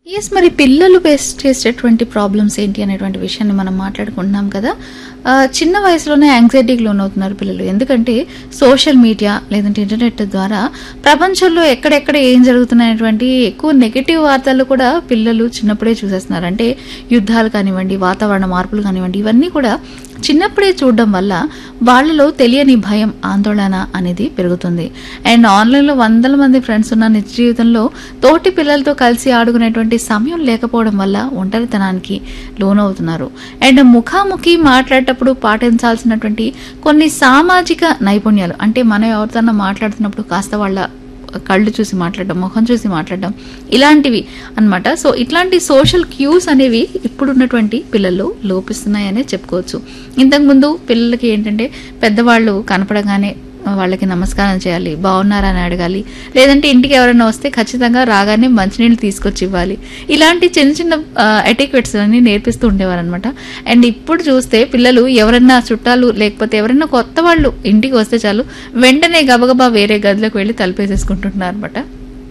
yes మరి పిల్లలు face చేసేటువంటి ప్రాబ్లమ్స్ ఏంటి అనేటువంటి విషయాన్ని మనం మాట్లాడుకుంటున్నాం కదా ఆ, చిన్న వయసులోనే యాంగ్జైటీకి లోనవుతున్నారు పిల్లలు ఎందుకంటే సోషల్ మీడియా లేదంటే ఇంటర్నెట్ ద్వారా ప్రపంచంలో ఎక్కడెక్కడ ఏం జరుగుతున్నాయటువంటి ఎక్కువ నెగిటివ్ వార్తలు కూడా పిల్లలు చిన్నప్పుడే చూసేస్తున్నారు అంటే యుద్ధాలు కానివ్వండి వాతావరణ మార్పులు కానివ్వండి ఇవన్నీ కూడా చిన్నప్పుడే చూడడం వల్ల వాళ్ళలో తెలియని భయం ఆందోళన అనేది పెరుగుతుంది అండ్ ఆన్లైన్లో వందల మంది ఫ్రెండ్స్ ఉన్న నిజ జీవితంలో తోటి పిల్లలతో కలిసి ఆడుకునేటువంటి సమయం లేకపోవడం వల్ల ఒంటరితనానికి లోనవుతున్నారు అండ్ ముఖాముఖి మాట్లాడేటప్పుడు పాటించాల్సినటువంటి కొన్ని సామాజిక నైపుణ్యాలు అంటే మనం ఎవరితోన్నా మాట్లాడుతున్నప్పుడు కాస్త వాళ్ళ కళ్ళు చూసి మాట్లాడడం ముఖం చూసి మాట్లాడడం ఇలాంటివి అన్నమాట సో ఇట్లాంటి సోషల్ క్యూస్ అనేవి ఇప్పుడున్నటువంటి పిల్లల్లో లోపిస్తున్నాయనే చెప్పుకోవచ్చు ఇంతకుముందు పిల్లలకి ఏంటంటే పెద్దవాళ్ళు కనపడగానే వాళ్ళకి నమస్కారం చేయాలి బాగున్నారా అని అడగాలి లేదంటే ఇంటికి ఎవరైనా వస్తే ఖచ్చితంగా రాగానే మంచినీళ్ళు తీసుకొచ్చి ఇవ్వాలి ఇలాంటి చిన్న చిన్న ఎటిక్వెట్స్ అన్ని నేర్పిస్తూ ఉండేవారు అనమాట అండ్ ఇప్పుడు చూస్తే పిల్లలు ఎవరైనా చుట్టాలు లేకపోతే ఎవరైనా కొత్త వాళ్ళు ఇంటికి వస్తే చాలు వెంటనే గబగబా వేరే గదిలోకి వెళ్ళి తలుపేసేసుకుంటున్నారు అనమాట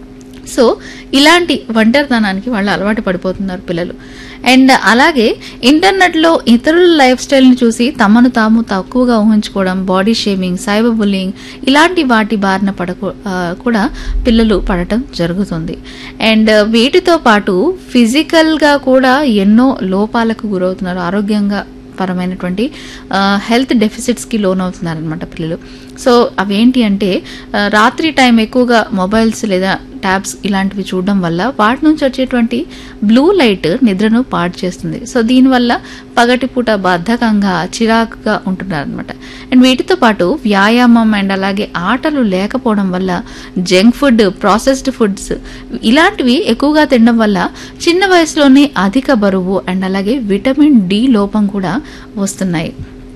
సో ఇలాంటి ఒంటరితనానికి వాళ్ళు అలవాటు పడిపోతున్నారు పిల్లలు అండ్ అలాగే ఇంటర్నెట్లో ఇతరుల లైఫ్ స్టైల్ని చూసి తమను తాము తక్కువగా ఊహించుకోవడం బాడీ షేమింగ్ సైబర్ బుల్లింగ్ ఇలాంటి వాటి బారిన పడకు ఆ, కూడా పిల్లలు పడటం జరుగుతుంది అండ్ వీటితో పాటు ఫిజికల్గా కూడా ఎన్నో లోపాలకు గురవుతున్నారు ఆరోగ్యంగా పరమైనటువంటి హెల్త్ డెఫిసిట్స్కి లోన్ అవుతున్నారు అనమాట పిల్లలు సో అవేంటి అంటే ఆ, రాత్రి టైం ఎక్కువగా మొబైల్స్ లేదా ట్యాబ్స్ ఇలాంటివి చూడడం వల్ల వాటి నుంచి వచ్చేటువంటి బ్లూ లైట్ నిద్రను పాడు చేస్తుంది సో దీనివల్ల పగటిపూట బద్ధకంగా చిరాకుగా ఉంటున్నారు అనమాట అండ్ వీటితో పాటు వ్యాయామం అండ్ అలాగే ఆటలు లేకపోవడం వల్ల జంక్ ఫుడ్ ప్రాసెస్డ్ ఫుడ్స్ ఇలాంటివి ఎక్కువగా తినడం వల్ల చిన్న వయసులోనే అధిక బరువు అండ్ అలాగే విటమిన్ డి లోపం కూడా వస్తున్నాయి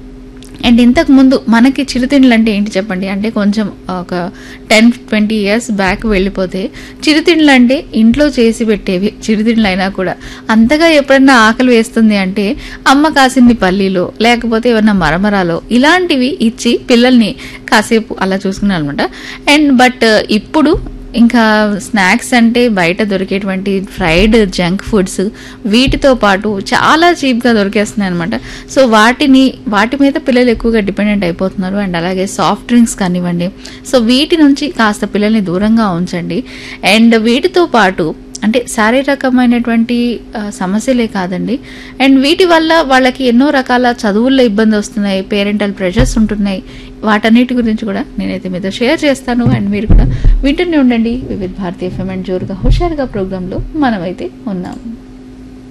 అండ్ ఇంతకు ముందు మనకి చిరుతిండ్లు అంటే ఏంటి చెప్పండి అంటే కొంచెం ఒక టెన్ ట్వంటీ ఇయర్స్ బ్యాక్ వెళ్ళిపోతే చిరుతిండ్లు అంటే ఇంట్లో చేసి పెట్టేవి చిరుతిండ్లు అయినా కూడా అంతగా ఎప్పుడన్నా ఆకలి వేస్తుంది అంటే అమ్మ కాసింది పల్లీలో లేకపోతే ఏమన్నా మరమరాలో ఇలాంటివి ఇచ్చి పిల్లల్ని కాసేపు అలా చూసుకున్నాను అనమాట అండ్ బట్ ఇప్పుడు ఇంకా స్నాక్స్ అంటే బయట దొరికేటువంటి ఫ్రైడ్ జంక్ ఫుడ్స్ వీటితో పాటు చాలా చీప్గా దొరికేస్తున్నాయి అనమాట సో వాటిని వాటి మీద పిల్లలు ఎక్కువగా డిపెండెంట్ అయిపోతున్నారు అండ్ అలాగే సాఫ్ట్ డ్రింక్స్ కానివ్వండి సో వీటి నుంచి కాస్త పిల్లల్ని దూరంగా ఉంచండి అండ్ వీటితో పాటు అంటే శారీరకమైనటువంటి ఆ, సమస్యలే కాదండి అండ్ వీటి వల్ల వాళ్ళకి ఎన్నో రకాల చదువుల్లో ఇబ్బంది వస్తున్నాయి పేరెంటల్ ప్రెషర్స్ ఉంటున్నాయి వాటన్నిటి గురించి కూడా నేనైతే మీతో షేర్ చేస్తాను అండ్ మీరు కూడా వింటూనే ఉండండి వివిధ భారతీయ ఎఫ్ఎం అండ్ జోరుగా హుషారుగా ప్రోగ్రాంలో మనమైతే ఉన్నాం